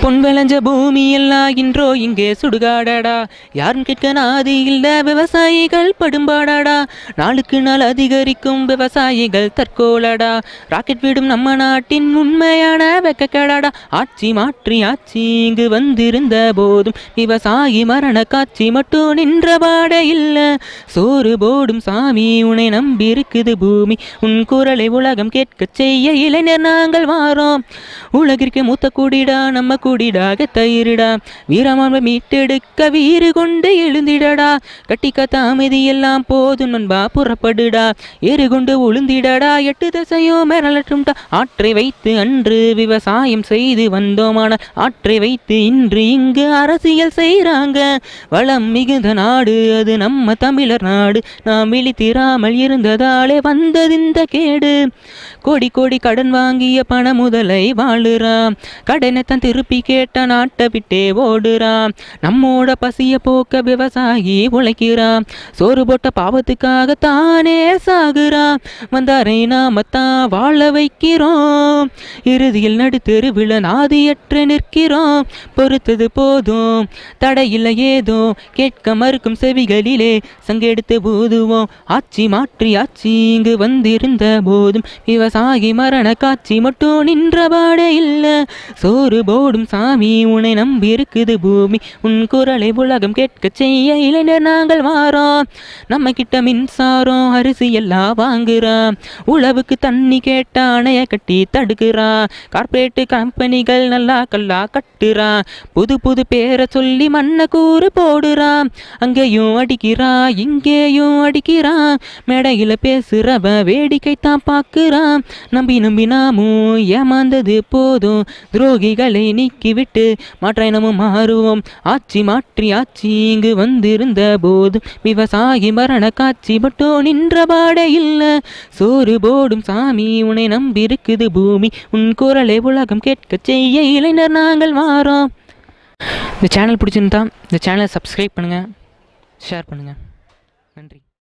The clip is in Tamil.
பொன் விளைஞ்ச பூமி எல்லாம் இன்றோ இங்கே சுடுகாடடா யாரும் கேட்க நாதி இல்ல விவசாயிகள் படும்பாடாடா நாளுக்கு நாள் அதிகரிக்கும் விவசாயிகள் தற்கோலடா ராக்கெட் விடும் நம்ம நாட்டின் உண்மையான வெக்கக்கேடாடா ஆட்சி மாற்றி ஆட்சி இங்கு வந்திருந்த போதும் விவசாயி மரண காட்சி மட்டும் நின்ற பாட இல்ல சோறு போடும் சாமி உன்னை நம்பி இருக்குது பூமி உன் குரலை உலகம் கேட்கச் செய்ய இளைஞர் நாங்கள் வாரோம் உலகிற்கு மூத்த கூடிடா நம்ம கூடிடாக தயிரிடா வீரமாண்பை மீட்டெடுக்க வீறு கொண்டு எழுந்திடடா கட்டிக்காத்த அமைதி எல்லாம் போதும் நண்பா புறப்படுடா ஏறு கொண்டு உளுந்திடடா எட்டு திசையோ மிரளட்டும்டா ஆற்றை வைத்து அன்று விவசாயம் செய்து வந்தோமான ஆற்றை வைத்து இன்று இங்கு அரசியல் செய்றாங்க வளம் மிகுந்த நாடு அது நம்ம தமிழர் நாடு நாம் விழித்திராமல் இருந்ததாலே வந்ததிந்த கேடு கோடி கோடி கடன் வாங்கிய பண முதலை வாழுறான் கடனை தான் திருப்பி கேட்ட நாட்டை விட்டே ஓடுறான் நம்மோட பசிய போக்க விவசாயி உழைக்கிறான் சோறு போட்ட பாவத்துக்காக தானே சாகுறான் வந்தாரை நாம தான் வாழ வைக்கிறோம் இறுதியில் நடுத்தெருவில் நாதியற்று நிற்கிறோம் பொறுத்தது போதும் தடையில்லை ஏதோ கேட்க மறுக்கும் செவிகளிலே சங்கெடுத்து ஊதுவோம் ஆட்சி மாற்றி ஆட்சி இங்கு வந்திருந்த போதும் விவசாயி மரண காட்சி மட்டும் நின்றபாடே இல்ல சோறு போடும் சாமி உன்னை நம்பி இருக்குது பூமி உன் குரலை உலகம் கேட்க செய்ய இளைஞர் நாங்கள் வாரோம் நம்ம கிட்ட மின்சாரம் அரிசி எல்லாம் வாங்குறான் உழவுக்கு தண்ணி கேட்ட அணைய கட்டி தடுக்கிறான் கார்ப்பரேட் கம்பெனிகள் நல்லா கல்லா கட்டுறான் புது புது பேரை சொல்லி மண்ணை கூறு போடுறான் அங்கேயும் அடிக்கிறான் இங்கேயும் அடிக்கிறான் மேடையில பேசுறவன் வேடிக்கை தான் பார்க்குறான் நம்பி நம்பி நாமும் ஏமாந்தது போதும் துரோகிகளை நீக்கிவிட்டு மாற்றாய் நாமும் மாறுவோம் ஆட்சி மாற்றி ஆட்சி இங்கு வந்திருந்த போதும் விவசாயி மரண காட்சி மட்டும் நின்றபாட இல்ல சோறு போடும் சாமி உன்னை நம்பி இருக்குது பூமி உன் குரலை உலகம் கேட்க செய்ய இளைஞர் நாங்கள் மாறோம் இந்த சேனல் பிடிச்சிருந்தா இந்த சேனலை சப்ஸ்கிரைப் பண்ணுங்கள் ஷேர் பண்ணுங்கள் நன்றி